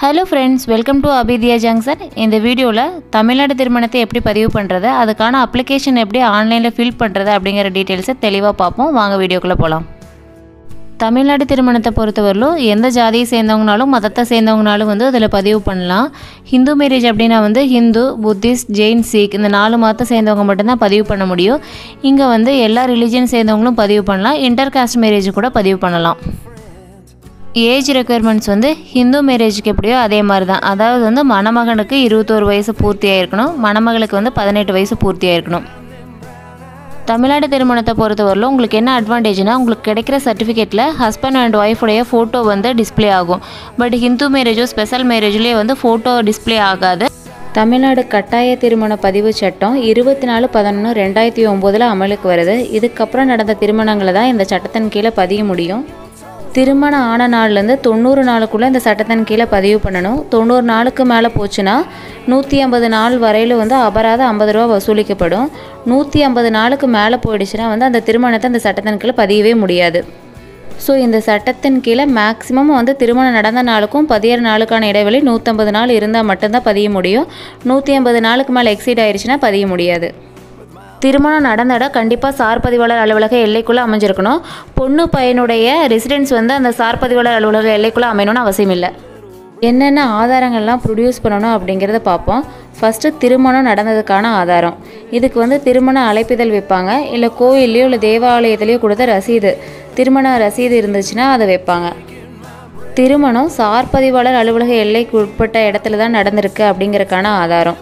hello friends welcome to அபிதியா junction இந்த வீடியோவில் தமிழ்நாடு திருமணத்தை எப்படி பதிவு பண்ணுறது அதுக்கான அப்ளிகேஷன் எப்படி ஆன்லைனில் ஃபில் பண்ணுறது அப்படிங்கிற டீட்டெயில்ஸை தெளிவாக பார்ப்போம் வாங்க வீடியோக்குள்ளே போகலாம் தமிழ்நாடு திருமணத்தை பொறுத்தவரையிலும் எந்த ஜாதியை சேர்ந்தவங்கனாலும் மதத்தை சேர்ந்தவங்கனாலும் வந்து அதில் பதிவு பண்ணலாம் ஹிந்து மேரேஜ் அப்படின்னா வந்து ஹிந்து புத்திஸ்ட் ஜெயின் சீக் இந்த நாலு மதத்தை சேர்ந்தவங்க மட்டும்தான் பதிவு பண்ண முடியும் இங்கே வந்து எல்லா ரிலீஜன் சேர்ந்தவங்களும் பதிவு பண்ணலாம் இன்டர் காஸ்ட் மேரேஜ் கூட பதிவு பண்ணலாம் ஏஜ் ரெக்குயர்மெண்ட்ஸ் வந்து ஹிந்து மேரேஜுக்கு எப்படியோ அதே மாதிரி தான் அதாவது வந்து மணமகனுக்கு இருபத்தோரு வயசு பூர்த்தி ஆயிருக்கணும் மணமகளுக்கு வந்து பதினெட்டு வயசு பூர்த்தி ஆயிருக்கணும் தமிழ்நாடு திருமணத்தை பொறுத்தவரையிலும் உங்களுக்கு என்ன அட்வான்டேஜ்னா உங்களுக்கு கிடைக்கிற சர்டிஃபிகேட்டில் ஹஸ்பண்ட் அண்ட் ஒய்ஃபுடைய ஃபோட்டோ வந்து டிஸ்ப்ளே ஆகும் பட் ஹிந்து மேரேஜோ ஸ்பெஷல் மேரேஜ்லேயே வந்து ஃபோட்டோ டிஸ்ப்ளே ஆகாது தமிழ்நாடு கட்டாய திருமண பதிவு சட்டம் இருபத்தி நாலு பதினொன்று ரெண்டாயிரத்தி ஒம்போதில் அமலுக்கு வருது இதுக்கப்புறம் நடந்த திருமணங்களை தான் இந்த சட்டத்தின் கீழே பதிய முடியும் திருமணம் ஆன நாள்லேருந்து தொண்ணூறு நாளுக்குள்ளே இந்த சட்டத்தின் கீழே பதிவு பண்ணணும் தொண்ணூறு நாளுக்கு மேலே போச்சுன்னா நூற்றி ஐம்பது நாள் வரையிலும் வந்து அபராதம் ஐம்பது ரூபா வசூலிக்கப்படும் நூற்றி ஐம்பது நாளுக்கு மேலே போயிடுச்சுன்னா வந்து அந்த திருமணத்தை அந்த சட்டத்தின் கீழே பதியவே முடியாது ஸோ இந்த சட்டத்தின் கீழே மேக்ஸிமம் வந்து திருமணம் நடந்த நாளுக்கும் பதியிற நாளுக்கான இடைவெளி நூற்றம்பது நாள் இருந்தால் மட்டும்தான் பதிய முடியும் நூற்றி ஐம்பது நாளுக்கு மேலே எக்ஸீட் ஆயிடுச்சுன்னா பதிய முடியாது திருமணம் நடந்த இடம் கண்டிப்பாக சார் பதிவாளர் அலுவலக எல்லைக்குள்ளே அமைஞ்சிருக்கணும் பொண்ணு பையனுடைய ரெசிடென்ஸ் வந்து அந்த சார் பதிவாளர் அலுவலக எல்லைக்குள்ளே அமையணும்னு அவசியம் இல்லை என்னென்ன ஆதாரங்கள்லாம் ப்ரொடியூஸ் பண்ணணும் அப்படிங்கிறத பார்ப்போம் ஃபஸ்ட்டு திருமணம் நடந்ததுக்கான ஆதாரம் இதுக்கு வந்து திருமண அழைப்பிதழ் வைப்பாங்க இல்லை கோயில்லையோ இல்லை தேவாலயத்துலேயோ கொடுத்த ரசீது திருமண ரசீது இருந்துச்சுன்னா அதை வைப்பாங்க திருமணம் சார் பதிவாளர் அலுவலக எல்லைக்கு உட்பட்ட இடத்துல தான் நடந்திருக்கு அப்படிங்கிறதுக்கான ஆதாரம்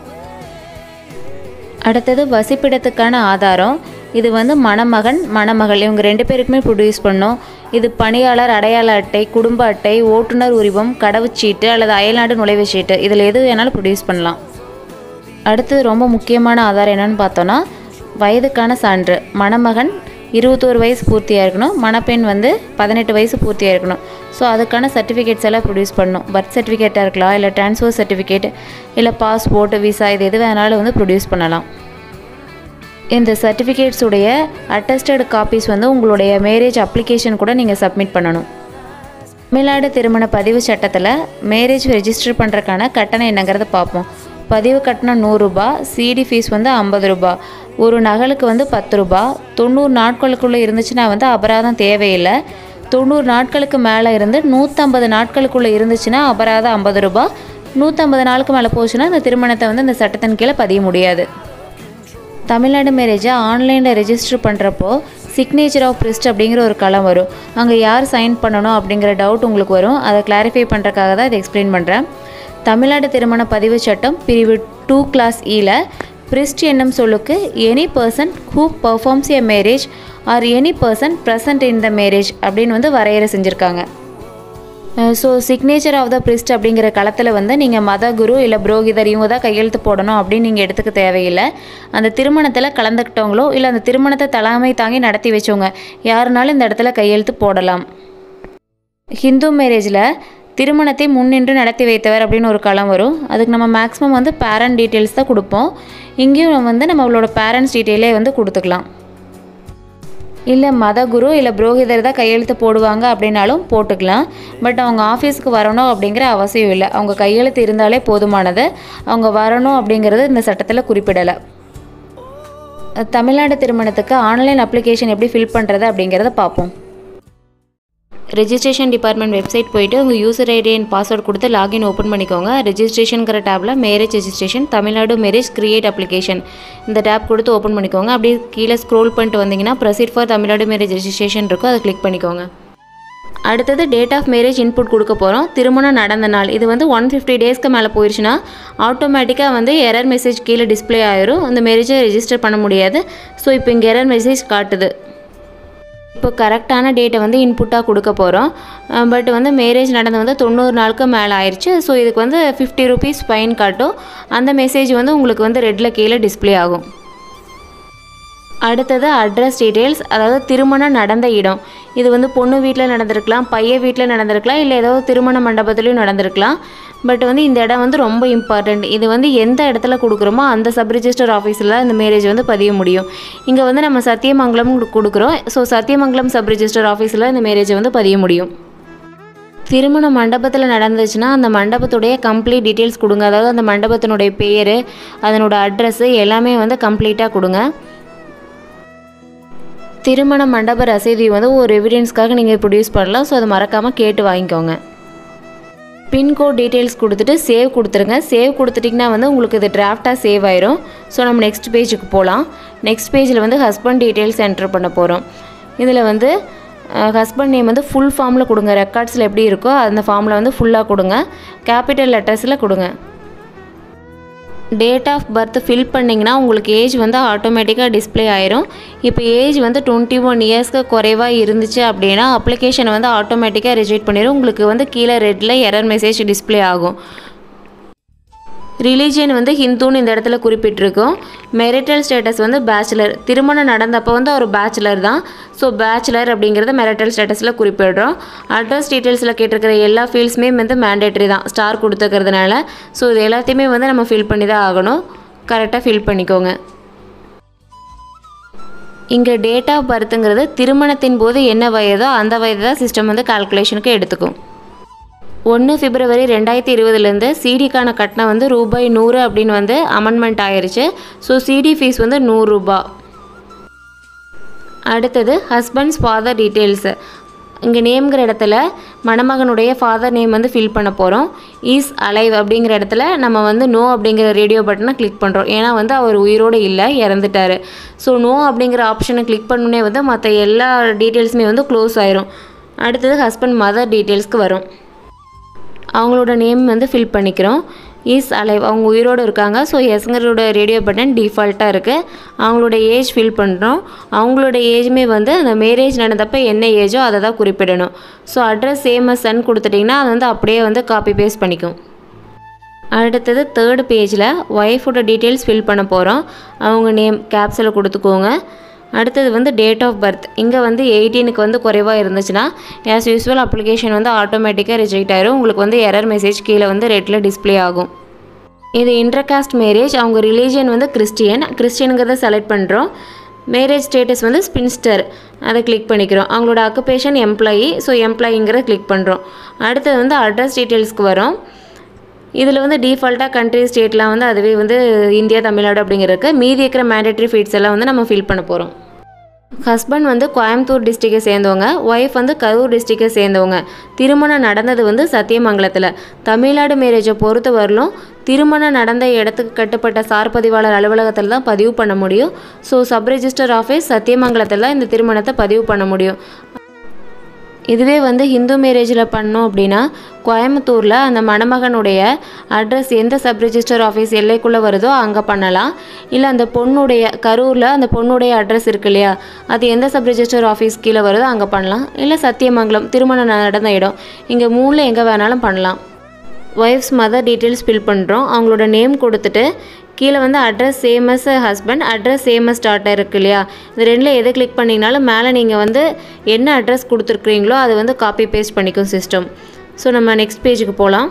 அடுத்தது வசிப்பிடத்துக்கான ஆதாரம் இது வந்து மணமகன் மணமகள் இவங்க ரெண்டு பேருக்குமே ப்ரொடியூஸ் பண்ணோம் இது பணியாளர் அடையாள அட்டை குடும்ப அட்டை ஓட்டுநர் உரிமம் கடவுச்சீட்டு அல்லது அயல்நாடு நுழைவுச் சீட்டு இதில் எது வேணாலும் ப்ரொடியூஸ் பண்ணலாம் அடுத்தது ரொம்ப முக்கியமான ஆதாரம் என்னன்னு பார்த்தோன்னா வயதுக்கான சான்று மணமகன் இருபத்தோரு வயசு பூர்த்தியாக இருக்கணும் மணப்பெண் வந்து பதினெட்டு வயசு பூர்த்தியாக இருக்கணும் ஸோ அதுக்கான சர்டிஃபிகேட்ஸ் எல்லாம் ப்ரொடியூஸ் பண்ணணும் பர்த் சர்டிஃபிகேட்டாக இருக்கலாம் இல்லை ட்ரான்ஸ்ஃபர் சர்டிஃபிகேட் இல்லை பாஸ்போர்ட் விசா இது எது வேணாலும் வந்து ப்ரொடியூஸ் பண்ணலாம் இந்த சர்டிஃபிகேட்ஸுடைய அட்டஸ்டட் காப்பீஸ் வந்து உங்களுடைய மேரேஜ் அப்ளிகேஷன் கூட நீங்கள் சப்மிட் பண்ணணும் தமிழ்நாடு திருமண பதிவு சட்டத்தில் மேரேஜ் ரெஜிஸ்டர் பண்ணுறக்கான கட்டணம் என்னங்கிறத பார்ப்போம் பதிவு கட்டணம் நூறுரூபா சிடி ஃபீஸ் வந்து ஐம்பது ரூபா ஒரு நகலுக்கு வந்து பத்து ரூபா தொண்ணூறு நாட்களுக்குள்ளே இருந்துச்சுன்னா வந்து அபராதம் தேவையில்லை தொண்ணூறு நாட்களுக்கு மேலே இருந்து நூற்றம்பது நாட்களுக்குள்ளே இருந்துச்சுன்னா அபராதம் ஐம்பது ரூபா நூற்றம்பது நாளுக்கு மேலே போச்சுன்னா இந்த திருமணத்தை வந்து இந்த சட்டத்தின் கீழே பதிய முடியாது தமிழ்நாடு மேரேஜை ஆன்லைனில் ரெஜிஸ்டர் பண்ணுறப்போ சிக்னேச்சர் ஆஃப் பிரிஸ்ட் அப்படிங்கிற ஒரு களம் வரும் அங்கே யார் சைன் பண்ணணும் அப்படிங்கிற டவுட் உங்களுக்கு வரும் அதை கிளாரிஃபை பண்ணுறக்காக தான் இதை எக்ஸ்பிளைன் பண்ணுறேன் தமிழ்நாடு திருமண பதிவு சட்டம் பிரிவு டூ கிளாஸ் இல பிரிஸ்ட் என்னும் சொல்லுக்கு any person who performs a marriage or any person present in the marriage அப்படின்னு வந்து வரையறை செஞ்சுருக்காங்க so signature of the priest அப்படிங்கிற களத்தில் வந்து நீங்கள் மத குரு இல்லை புரோகிதர் இவங்க தான் கையெழுத்து போடணும் அப்படின்னு நீங்கள் எடுத்துக்க தேவையில்லை அந்த திருமணத்தில் கலந்துக்கிட்டவங்களோ இல்லை அந்த திருமணத்தை தலைமை தாங்கி நடத்தி வச்சவங்க யாருனாலும் இந்த இடத்துல கையெழுத்து போடலாம் ஹிந்து மேரேஜில் திருமணத்தை முன்னின்று நடத்தி வைத்தவர் அப்படின்னு ஒரு களம் வரும் அதுக்கு நம்ம மேக்ஸிமம் வந்து பேரண்ட் டீட்டெயில்ஸ் தான் கொடுப்போம் இங்கேயும் வந்து நம்மளோட பேரண்ட்ஸ் டீட்டெயிலே வந்து கொடுத்துக்கலாம் இல்லை மதகுரு இல்லை புரோகிதர் தான் கையெழுத்து போடுவாங்க அப்படின்னாலும் போட்டுக்கலாம் பட் அவங்க ஆஃபீஸுக்கு வரணும் அப்படிங்கிற அவசியம் இல்லை அவங்க கையெழுத்து இருந்தாலே போதுமானது அவங்க வரணும் அப்படிங்கிறது இந்த சட்டத்தில் குறிப்பிடலை தமிழ்நாடு திருமணத்துக்கு ஆன்லைன் அப்ளிகேஷன் எப்படி ஃபில் பண்ணுறது அப்படிங்கிறத பார்ப்போம் ரெஜிஸ்ட்ரேஷன் டிபார்ட்மெண்ட் வெப்சைட் போயிட்டு உங்கள் யூசர் ஐடி அண்ட் பாஸ்வேர்ட் கொடுத்து லாகின் ஓப்பன் பண்ணிக்கோங்க ரெஜிஸ்ட்ரேஷனுங்கிற டேப்பில் marriage registration Tamil Nadu marriage create application இந்த டேப் கொடுத்து ஓப்பன் பண்ணிக்கோங்க அப்படியே கீழே ஸ்க்ரோல் பண்ணிட்டு வந்தீங்கன்னா proceed for Tamil Nadu marriage registration இருக்கும் அதை கிளிக் பண்ணிக்கோங்க அடுத்தது டேட் ஆஃப் மேரேஜ் இன்புட் கொடுக்க போகிறோம் திருமணம் நடந்த நாள் இது வந்து ஒன் ஃபிஃப்டி டேஸ்க்கு மேலே போயிடுச்சுன்னா ஆட்டோமேட்டிக்காக வந்து எரர் மெசேஜ் கீழே டிஸ்ப்ளே ஆயிரும் அந்த மேரேஜை ரெஜிஸ்டர் பண்ண முடியாது ஸோ இப்போ இங்கே எரர் மெசேஜ் காட்டுது இப்போ கரெக்டான டேட்டை வந்து இன்புட்டாக கொடுக்க போகிறோம் பட் வந்து மேரேஜ் நடந்து வந்து தொண்ணூறு நாளுக்கு மேலே ஆயிடுச்சு ஸோ இதுக்கு வந்து ஃபிஃப்டி ருபீஸ் ஃபைன் காட்டும் அந்த மெசேஜ் வந்து உங்களுக்கு வந்து ரெட்டில் கீழே டிஸ்ப்ளே ஆகும் அடுத்தது அட்ரஸ் டீட்டெயில்ஸ் அதாவது திருமணம் நடந்த இடம் இது வந்து பொண்ணு வீட்டில் நடந்திருக்கலாம் பையன் வீட்டில் நடந்திருக்கலாம் இல்லை ஏதோ திருமண மண்டபத்துலேயும் நடந்திருக்கலாம் பட் வந்து இந்த இடம் வந்து ரொம்ப இம்பார்ட்டண்ட் இது வந்து எந்த இடத்துல கொடுக்குறோமோ அந்த சப் ரிஜிஸ்டர் ஆஃபீஸில் இந்த மேரேஜ் வந்து பதிய முடியும் இங்கே வந்து நம்ம சத்தியமங்கலம் கொடுக்குறோம் ஸோ சத்தியமங்கலம் சப் ரிஜிஸ்டர் ஆஃபீஸில் இந்த மேரேஜை வந்து பதிய முடியும் திருமண மண்டபத்தில் நடந்துச்சுன்னா அந்த மண்டபத்துடைய கம்ப்ளீட் டீட்டெயில்ஸ் கொடுங்க அதாவது அந்த மண்டபத்தினுடைய பேர் அதனோட அட்ரஸ்ஸு எல்லாமே வந்து கம்ப்ளீட்டாக கொடுங்க திருமண மண்டப ரசீதி வந்து ஒரு எவிடன்ஸ்க்காக நீங்கள் ப்ரொடியூஸ் பண்ணலாம் ஸோ அதை மறக்காமல் கேட்டு வாங்கிக்கோங்க பின்கோட் டீட்டெயில்ஸ் கொடுத்துட்டு சேவ் கொடுத்துருங்க சேவ் கொடுத்துட்டிங்கன்னா வந்து உங்களுக்கு இது டிராஃப்டாக சேவ் ஆயிரும் ஸோ நம்ம நெக்ஸ்ட் பேஜுக்கு போகலாம் நெக்ஸ்ட் பேஜில் வந்து ஹஸ்பண்ட் டீட்டெயில்ஸ் என்டர் பண்ண போகிறோம் இதில் வந்து ஹஸ்பண்ட் நேம் வந்து ஃபுல் ஃபார்மில் கொடுங்க ரெக்கார்ட்ஸில் எப்படி இருக்கோ அந்த ஃபார்மில் வந்து ஃபுல்லாக கொடுங்க கேபிட்டல் லெட்டர்ஸில் கொடுங்க டேட் ஆஃப் பர்த் ஃபில் பண்ணிங்கன்னா உங்களுக்கு ஏஜ் வந்து ஆட்டோமேட்டிக்காக டிஸ்ப்ளே ஆயிரும் இப்போ ஏஜ் வந்து டுவெண்ட்டி ஒன் இயர்ஸ்க்கு குறைவாக இருந்துச்சு அப்படின்னா அப்ளிகேஷனை வந்து ஆட்டோமேட்டிக்காக ரிஜெக்ட் பண்ணிடும் உங்களுக்கு வந்து கீழே ரெட்டில் எரர் மெசேஜ் டிஸ்ப்ளே ஆகும் ரிலீஜியன் வந்து ஹிந்துன்னு இந்த இடத்துல குறிப்பிட்டிருக்கோம் மெரிட்டல் ஸ்டேட்டஸ் வந்து பேச்சுலர் திருமணம் நடந்தப்போ வந்து ஒரு பேச்சுலர் தான் ஸோ பேச்சுலர் அப்படிங்கிறத மெரிட்டல் ஸ்டேட்டஸில் குறிப்பிடுறோம் அட்ரஸ் டீட்டெயில்ஸில் கேட்டிருக்கிற எல்லா ஃபீல்ட்ஸுமே வந்து மேண்டேட்ரி தான் ஸ்டார் கொடுத்துக்கிறதுனால ஸோ இது எல்லாத்தையுமே வந்து நம்ம ஃபில் பண்ணி தான் ஆகணும் கரெக்டாக ஃபில் பண்ணிக்கோங்க இங்கே டேட் ஆஃப் பர்த்துங்கிறது திருமணத்தின் போது என்ன வயதோ அந்த வயது தான் சிஸ்டம் வந்து கால்குலேஷனுக்கு எடுத்துக்கும் ஒன்று பிப்ரவரி ரெண்டாயிரத்தி இருபதுலேருந்து சிடிக்கான கட்டணம் வந்து ரூபாய் நூறு அப்படின்னு வந்து அமெண்ட்மெண்ட் ஆயிருச்சு ஸோ சிடி ஃபீஸ் வந்து நூறுரூபா அடுத்தது ஹஸ்பண்ட்ஸ் ஃபாதர் டீட்டெயில்ஸு இங்கே நேம்ங்கிற இடத்துல மணமகனுடைய ஃபாதர் நேம் வந்து ஃபில் பண்ண போகிறோம் இஸ் அலைவ் அப்படிங்கிற இடத்துல நம்ம வந்து நோ அப்படிங்கிற ரேடியோ பட்டனை கிளிக் பண்ணுறோம் ஏன்னா வந்து அவர் உயிரோடு இல்லை இறந்துட்டார் ஸோ நோ அப்படிங்கிற ஆப்ஷனை கிளிக் பண்ணோன்னே வந்து மற்ற எல்லா டீட்டெயில்ஸுமே வந்து க்ளோஸ் ஆயிரும் அடுத்தது ஹஸ்பண்ட் மதர் டீட்டெயில்ஸ்க்கு வரும் அவங்களோட நேம் வந்து ஃபில் பண்ணிக்கிறோம் இஸ் அலைவ் அவங்க உயிரோடு இருக்காங்க ஸோ எஸ்ங்கிறோட ரேடியோ பட்டன் டிஃபால்ட்டாக இருக்குது அவங்களோட ஏஜ் ஃபில் பண்ணுறோம் அவங்களோட ஏஜுமே வந்து அந்த மேரேஜ் நடந்தப்போ என்ன ஏஜோ அதை தான் குறிப்பிடணும் so address same as son கொடுத்துட்டிங்கன்னா அது வந்து அப்படியே வந்து காப்பி பேஸ்ட் பண்ணிக்கும் அடுத்தது தேர்ட் பேஜில் ஒய்ஃபோட டீட்டெயில்ஸ் ஃபில் பண்ண போகிறோம் அவங்க நேம் கேப்ஸில் கொடுத்துக்கோங்க அடுத்தது வந்து டேட் ஆஃப் பர்த் இங்கே வந்து எயிட்டீனுக்கு வந்து குறைவாக இருந்துச்சுன்னா ஆஸ் யூஸ்வல் அப்ளிகேஷன் வந்து ஆட்டோமேட்டிக்காக ரிஜெக்ட் ஆயிரும் உங்களுக்கு வந்து எரர் மெசேஜ் கீழே வந்து ரெட்டில் டிஸ்ப்ளே ஆகும் இது இன்டர்காஸ்ட் மேரேஜ் அவங்க ரிலீஜியன் வந்து கிறிஸ்டியன் கிறிஸ்டியனுங்கிறத செலக்ட் பண்ணுறோம் மேரேஜ் ஸ்டேட்டஸ் வந்து ஸ்பின்ஸ்டர் அதை கிளிக் பண்ணிக்கிறோம் அவங்களோட அக்குபேஷன் எம்ப்ளாயி ஸோ எம்ப்ளாயிங்கிறத கிளிக் பண்ணுறோம் அடுத்தது வந்து அட்ரஸ் டீட்டெயில்ஸ்க்கு வரும் இதில் வந்து டிஃபால்ட்டாக கண்ட்ரி ஸ்டேட்லாம் வந்து அதுவே வந்து இந்தியா தமிழ்நாடு அப்படிங்கிறதுக்கு மீதி இருக்கிற மேண்டேட்ரி ஃபீட்ஸ் எல்லாம் வந்து நம்ம ஃபில் பண்ண போகிறோம் ஹஸ்பண்ட் வந்து கோயம்புத்தூர் டிஸ்ட்ரிக்டை சேர்ந்தவங்க ஒய்ஃப் வந்து கரூர் டிஸ்ட்ரிக்டை சேர்ந்தவங்க திருமணம் நடந்தது வந்து சத்தியமங்கலத்தில் தமிழ்நாடு மேரேஜை பொறுத்த வரலும் திருமணம் நடந்த இடத்துக்கு கட்டுப்பட்ட சார் பதிவாளர் அலுவலகத்தில் தான் பதிவு பண்ண முடியும் ஸோ சப் ரெஜிஸ்டர் ஆஃபீஸ் சத்தியமங்கலத்தில் தான் இந்த திருமணத்தை பதிவு பண்ண முடியும் இதுவே வந்து ஹிந்து மேரேஜில் பண்ணோம் அப்படின்னா கோயம்புத்தூரில் அந்த மணமகனுடைய அட்ரஸ் எந்த சப் ரெஜிஸ்டர் ஆஃபீஸ் எல்லைக்குள்ளே வருதோ அங்கே பண்ணலாம் இல்லை அந்த பொண்ணுடைய கரூரில் அந்த பொண்ணுடைய அட்ரஸ் இருக்கு இல்லையா அது எந்த சப் ரெஜிஸ்டர் ஆஃபீஸ் கீழே வருதோ அங்கே பண்ணலாம் இல்லை சத்தியமங்கலம் திருமணம் நடந்த இடம் இங்கே மூணில் எங்கே வேணாலும் பண்ணலாம் ஒய்ஃப்ஸ் மதர் டீட்டெயில்ஸ் ஃபில் பண்ணுறோம் அவங்களோட நேம் கொடுத்துட்டு கீழே வந்து address same as husband address same as daughter இருக்கு இல்லையா இது ரெண்டில் எதை கிளிக் பண்ணிங்கனாலும் மேலே நீங்கள் வந்து என்ன அட்ரஸ் கொடுத்துருக்குறீங்களோ அதை வந்து காப்பி பேஸ்ட் பண்ணிக்கும் சிஸ்டம் ஸோ நம்ம நெக்ஸ்ட் பேஜுக்கு போகலாம்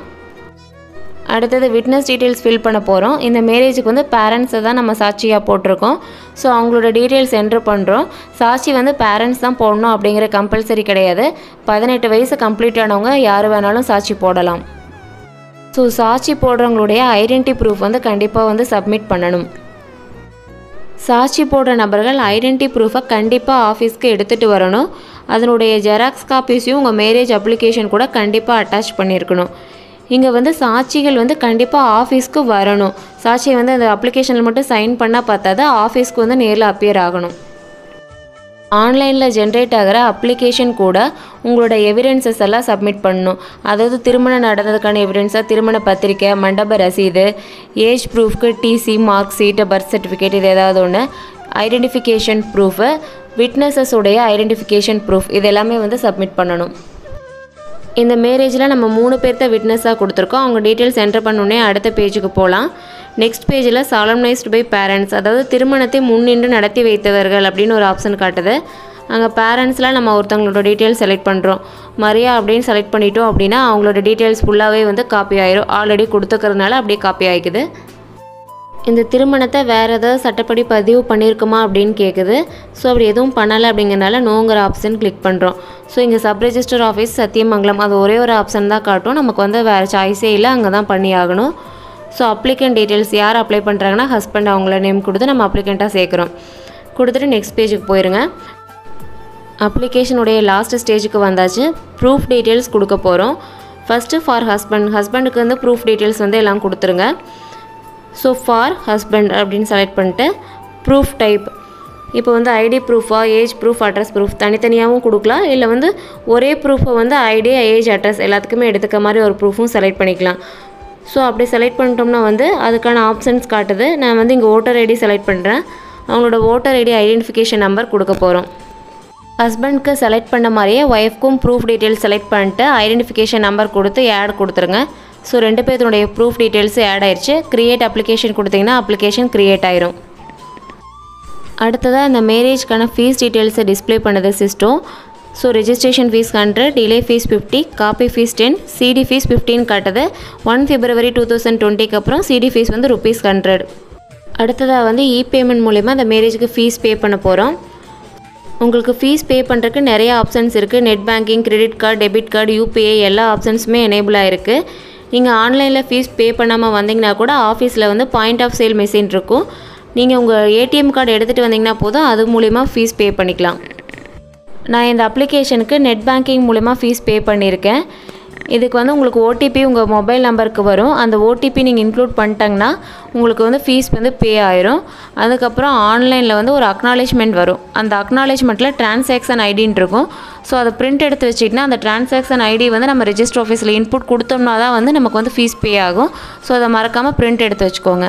அடுத்தது விட்னஸ் டீட்டெயில்ஸ் ஃபில் பண்ண போகிறோம் இந்த மேரேஜுக்கு வந்து பேரண்ட்ஸை தான் நம்ம சாட்சியாக போட்டிருக்கோம் ஸோ அவங்களோட டீட்டெயில்ஸ் என்ட்ரு பண்ணுறோம் சாட்சி வந்து பேரண்ட்ஸ் தான் போடணும் அப்படிங்கிற கம்பல்சரி கிடையாது பதினெட்டு வயசு கம்ப்ளீட் ஆனவங்க யார் வேணாலும் சாட்சி போடலாம் ஸோ சாட்சி போடுறவங்களுடைய ஐடென்டி ப்ரூஃப் வந்து கண்டிப்பாக வந்து சப்மிட் பண்ணணும் சாட்சி போடுற நபர்கள் ஐடென்டி ப்ரூஃபை கண்டிப்பாக ஆஃபீஸ்க்கு எடுத்துகிட்டு வரணும் அதனுடைய ஜெராக்ஸ் காப்பீஸையும் உங்கள் மேரேஜ் அப்ளிகேஷன் கூட கண்டிப்பாக அட்டாச் பண்ணியிருக்கணும் இங்கே வந்து சாட்சிகள் வந்து கண்டிப்பாக ஆஃபீஸ்க்கு வரணும் சாட்சியை வந்து அந்த அப்ளிகேஷனில் மட்டும் சைன் பண்ணால் பார்த்தாது ஆஃபீஸ்க்கு வந்து நேரில் அப்பியர் ஆகணும் ஆன்லைனில் ஜென்ரேட் ஆகிற அப்ளிகேஷன் கூட உங்களோட எவிடன்சஸ் எல்லாம் சப்மிட் பண்ணணும் அதாவது திருமணம் நடந்ததுக்கான எவிடன்ஸாக திருமண பத்திரிக்கை மண்டப ரசீது ஏஜ் ப்ரூஃப்க்கு TC mark sheet birth certificate இது ஏதாவது ஒன்று ஐடென்டிஃபிகேஷன் ப்ரூஃபு விட்னஸஸ் உடைய ஐடென்டிஃபிகேஷன் ப்ரூஃப் இது எல்லாமே வந்து சப்மிட் பண்ணணும் இந்த மேரேஜில் நம்ம மூணு பேர்த்த விட்னஸாக கொடுத்துருக்கோம் அவங்க டீட்டெயில்ஸ் என்டர் பண்ணோடனே அடுத்த பேஜுக்கு போகலாம் நெக்ஸ்ட் பேஜில் சாலம்னைஸ்டு பை பேரண்ட்ஸ் அதாவது திருமணத்தை முன்னின்று நடத்தி வைத்தவர்கள் அப்படின்னு ஒரு ஆப்ஷன் காட்டுது அங்கே பேரண்ட்ஸில் நம்ம ஒருத்தவங்களோட டீட்டெயில்ஸ் செலக்ட் பண்ணுறோம் மரியா அப்படின்னு செலக்ட் பண்ணிட்டோம் அப்படின்னா அவங்களோட டீட்டெயில்ஸ் ஃபுல்லாகவே வந்து காப்பி ஆயிரும் ஆல்ரெடி கொடுத்துக்கிறதுனால அப்படியே காப்பி ஆகிக்குது இந்த திருமணத்தை வேறு ஏதாவது சட்டப்படி பதிவு பண்ணியிருக்குமா அப்படின்னு கேட்குது ஸோ அப்படி எதுவும் பண்ணலை அப்படிங்கிறனால நோங்கிற ஆப்ஷன் கிளிக் பண்ணுறோம் ஸோ இங்கே சப் ரெஜிஸ்டர் ஆஃபீஸ் சத்தியமங்கலம் அது ஒரே ஒரு ஆப்ஷன் தான் காட்டும் நமக்கு வந்து வேறு சாய்ஸே இல்லை அங்கே தான் பண்ணி ஆகணும் ஸோ அப்ளிகண்ட் டீட்டெயில்ஸ் யார் அப்ளை பண்ணுறாங்கன்னா ஹஸ்பண்ட் அவங்கள நேம் கொடுத்து நம்ம அப்ளிகண்ட்டாக சேர்க்குறோம் கொடுத்துட்டு நெக்ஸ்ட் பேஜுக்கு போயிருங்க அப்ளிகேஷனுடைய லாஸ்ட் ஸ்டேஜுக்கு வந்தாச்சு ப்ரூஃப் டீட்டெயில்ஸ் கொடுக்க போகிறோம் ஃபஸ்ட்டு ஃபார் ஹஸ்பண்ட் ஹஸ்பண்டுக்கு வந்து ப்ரூஃப் டீட்டெயில்ஸ் வந்து எல்லாம் கொடுத்துருங்க ஸோ ஃபார் ஹஸ்பண்ட் அப்படின்னு செலக்ட் பண்ணிட்டு ப்ரூஃப் டைப் இப்போ வந்து ஐடி ப்ரூஃபா ஏஜ் ப்ரூஃப் அட்ரஸ் ப்ரூஃப் தனித்தனியாகவும் கொடுக்கலாம் இல்லை வந்து ஒரே ப்ரூஃபை வந்து ஐடி ஏஜ் அட்ரஸ் எல்லாத்துக்குமே எடுத்துக்க மாதிரி ஒரு ப்ரூஃபும் செலக்ட் பண்ணிக்கலாம் ஸோ அப்படி செலக்ட் பண்ணிட்டோம்னா வந்து அதுக்கான ஆப்ஷன்ஸ் காட்டுது நான் வந்து இங்கே ஓட்டர் ஐடி செலக்ட் பண்ணுறேன் அவங்களோட ஓட்டர் ஐடி ஐடென்டிஃபிகேஷன் நம்பர் கொடுக்க போகிறோம் ஹஸ்பண்ட்க்கு செலக்ட் பண்ண மாதிரியே ஒய்ஃப்க்கும் ப்ரூஃப் டீட்டெயில்ஸ் செலக்ட் பண்ணிட்டு ஐடென்டிஃபிகேஷன் நம்பர் கொடுத்து ஆட் கொடுத்துருங்க ஸோ ரெண்டு பேர்த்துடைய ப்ரூஃப் டீட்டெயில்ஸு ஆட் ஆயிடுச்சு க்ரியேட் அப்ளிகேஷன் கொடுத்தீங்கன்னா அப்ளிகேஷன் க்ரியேட் ஆயிரும் அடுத்ததாக இந்த மேரேஜ்க்கான ஃபீஸ் டீட்டெயில்ஸை டிஸ்ப்ளே பண்ணுது system so registration fees hundred delay fees fifty copy fees ten CD fees fifteen காட்டுது ஒன் பிப்ரவரி டூ தௌசண்ட் டுவெண்ட்டிக்கு அப்புறம் சிடி ஃபீஸ் வந்து ருபீஸ் ஹண்ட்ரட் அடுத்ததாக வந்து இ பேமெண்ட் மூலிமா அந்த மேரேஜுக்கு ஃபீஸ் பே பண்ண போகிறோம் உங்களுக்கு ஃபீஸ் பே பண்ணுறதுக்கு நிறைய ஆப்ஷன்ஸ் இருக்குது net banking credit card debit card UPI எல்லா ஆப்ஷன்ஸுமே எனேபிள் ஆகிருக்கு நீங்கள் ஆன்லைனில் ஃபீஸ் பே பண்ணாமல் வந்தீங்கன்னா கூட ஆஃபீஸில் வந்து பாயிண்ட் ஆஃப் சேல் மெஷின் இருக்கும் நீங்கள் உங்கள் ஏடிஎம் கார்டு எடுத்துகிட்டு வந்தீங்கன்னா போதும் அது மூலிமா ஃபீஸ் பே பண்ணிக்கலாம் நான் இந்த அப்ளிகேஷனுக்கு நெட் பேங்கிங் மூலிமா ஃபீஸ் பே பண்ணியிருக்கேன் இதுக்கு வந்து உங்களுக்கு ஓடிபி உங்கள் மொபைல் நம்பருக்கு வரும் அந்த ஓடிபி நீங்கள் இன்க்ளூட் பண்ணிட்டாங்கன்னா உங்களுக்கு வந்து ஃபீஸ் வந்து பே ஆயிரும் அதுக்கப்புறம் ஆன்லைனில் வந்து ஒரு அக்னாலேஜ்மெண்ட் வரும் அந்த அக்னாலேஜ்மெண்ட்டில் டிரான்சாக்ஷன் ஐடின்னு இருக்கும் ஸோ அதை பிரிண்ட் எடுத்து வச்சிட்டிங்கன்னா அந்த டிரான்சாக்ஷன் ஐடி வந்து நம்ம ரெஜிஸ்டர் ஆஃபீஸில் இன்புட் கொடுத்தோம்னா தான் வந்து நமக்கு வந்து ஃபீஸ் பே ஆகும் ஸோ அதை மறக்காமல் பிரிண்ட் எடுத்து வச்சுக்கோங்க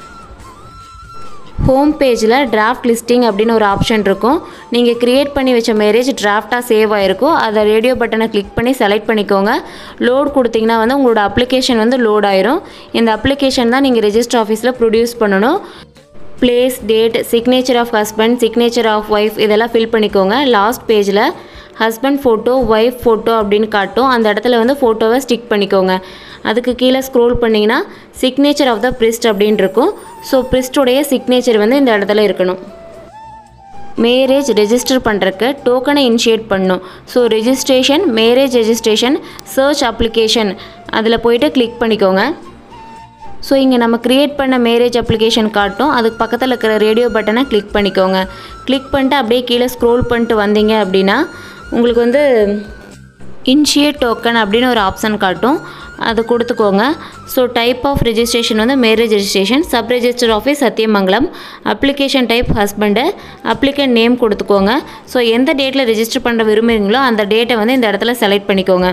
ஹோம் பேஜில் டிராஃப்ட் லிஸ்டிங் அப்படின்னு ஒரு ஆப்ஷன் இருக்கும் நீங்கள் க்ரியேட் பண்ணி வச்ச மேரேஜ் டிராஃப்டாக சேவ் ஆகிருக்கும் அதை ரேடியோ பட்டனை கிளிக் பண்ணி செலக்ட் பண்ணிக்கோங்க லோட் கொடுத்தீங்கன்னா வந்து உங்களோட அப்ளிகேஷன் வந்து லோட் ஆயிரும் இந்த அப்ளிகேஷன் தான் நீங்கள் ரெஜிஸ்டர் ஆஃபீஸில் ப்ரொடியூஸ் பண்ணணும் place date signature of husband signature of wife இதெல்லாம் ஃபில் பண்ணிக்கோங்க லாஸ்ட் பேஜில் ஹஸ்பண்ட் ஃபோட்டோ ஒய்ஃப் ஃபோட்டோ அப்படின்னு காட்டும் அந்த இடத்துல வந்து ஃபோட்டோவை ஸ்டிக் பண்ணிக்கோங்க அதுக்கு கீழே ஸ்க்ரோல் பண்ணிங்கன்னா சிக்னேச்சர் ஆஃப் த பிரிஸ்ட் அப்படின்னு இருக்கும் ஸோ பிரிஸ்டோடைய சிக்னேச்சர் வந்து இந்த இடத்துல இருக்கணும் மேரேஜ் ரெஜிஸ்டர் பண்ணுறக்கு டோக்கனை இனிஷியேட் பண்ணும் so registration marriage registration search application அதில் போயிட்டு கிளிக் பண்ணிக்கோங்க ஸோ இங்கே நம்ம க்ரியேட் பண்ண மேரேஜ் அப்ளிகேஷன் காட்டும் அதுக்கு பக்கத்தில் இருக்கிற ரேடியோ பட்டனை கிளிக் பண்ணிக்கோங்க கிளிக் பண்ணிட்டு அப்படியே கீழே ஸ்க்ரோல் பண்ணிட்டு வந்தீங்க அப்படின்னா உங்களுக்கு வந்து இன்ஷியேட் டோக்கன் அப்படின்னு ஒரு ஆப்ஷன் காட்டும் அது கொடுத்துக்கோங்க ஸோ டைப் ஆஃப் ரெஜிஸ்ட்ரேஷன் வந்து marriage registration sub register office Sathyamangalam application type husband applicant name கொடுத்துக்கோங்க ஸோ எந்த டேட்டில் ரெஜிஸ்டர் பண்ண விரும்புகிறீங்களோ அந்த டேட்டை வந்து இந்த இடத்துல செலக்ட் பண்ணிக்கோங்க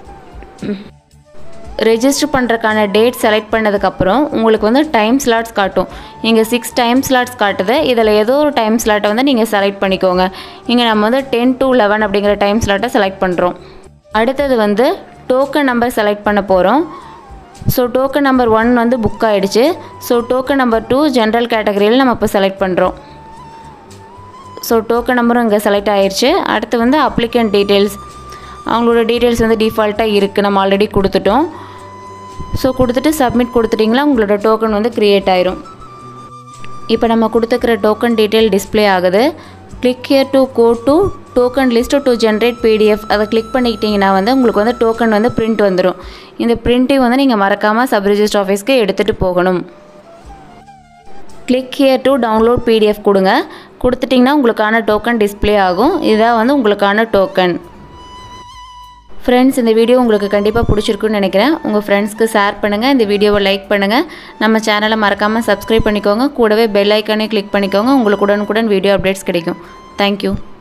ரெஜிஸ்டர் பண்ணுறக்கான டேட் செலக்ட் பண்ணதுக்கப்புறம் உங்களுக்கு வந்து டைம் ஸ்லாட்ஸ் காட்டும் இங்கே சிக்ஸ் டைம் ஸ்லாட்ஸ் காட்டுது இதில் ஏதோ ஒரு டைம் ஸ்லாட்டை வந்து நீங்கள் செலக்ட் பண்ணிக்கோங்க இங்கே நம்ம வந்து டென் டு லெவன் அப்படிங்கிற டைம் ஸ்லாட்டை செலக்ட் பண்ணுறோம் அடுத்தது வந்து டோக்கன் நம்பர் செலக்ட் பண்ண போகிறோம் ஸோ டோக்கன் நம்பர் ஒன் வந்து புக் ஆகிடுச்சு so token number two general கேட்டகரியில் நம்ம இப்போ செலக்ட் பண்ணுறோம் ஸோ டோக்கன் நம்பரும் இங்கே செலக்ட் ஆயிடுச்சு அடுத்து வந்து அப்ளிகண்ட் டீட்டெயில்ஸ் அவங்களோட டீட்டெயில்ஸ் வந்து டிஃபால்ட்டாக இருக்குது நம்ம ஆல்ரெடி கொடுத்துட்டோம் ஸோ கொடுத்துட்டு சப்மிட் கொடுத்துட்டிங்களா உங்களோட டோக்கன் வந்து க்ரியேட் ஆயிரும் இப்போ நம்ம கொடுத்துக்கிற டோக்கன் டீட்டெயில் டிஸ்ப்ளே ஆகுது click here to go to token list to generate PDF அதை கிளிக் பண்ணிக்கிட்டிங்கன்னா வந்து உங்களுக்கு வந்து டோக்கன் வந்து பிரிண்ட் வந்துடும் இந்த பிரிண்ட்டையும் வந்து நீங்கள் மறக்காமல் சப் ரிஜிஸ்டர் ஆஃபீஸ்க்கு எடுத்துகிட்டு போகணும் click here to download PDF கொடுங்க கொடுத்துட்டிங்கன்னா உங்களுக்கான டோக்கன் டிஸ்ப்ளே ஆகும் இதுதான் வந்து உங்களுக்கான டோக்கன் ஃப்ரெண்ட்ஸ் இந்த வீடியோ உங்களுக்கு கண்டிப்பாக பிடிச்சிருக்குன்னு நினைக்கிறேன் உங்கள் ஃப்ரெண்ட்ஸ்க்கு ஷேர் பண்ணுங்கள் இந்த வீடியோவை லைக் பண்ணுங்கள் நம்ம சேனலை மறக்காமல் சப்ஸ்கிரைப் பண்ணிக்கோங்க கூடவே பெல் ஐக்கானே கிளிக் பண்ணிக்கோங்க உங்களுக்கு உடனுக்குடன் வீடியோ அப்டேட்ஸ் கிடைக்கும் தேங்க்யூ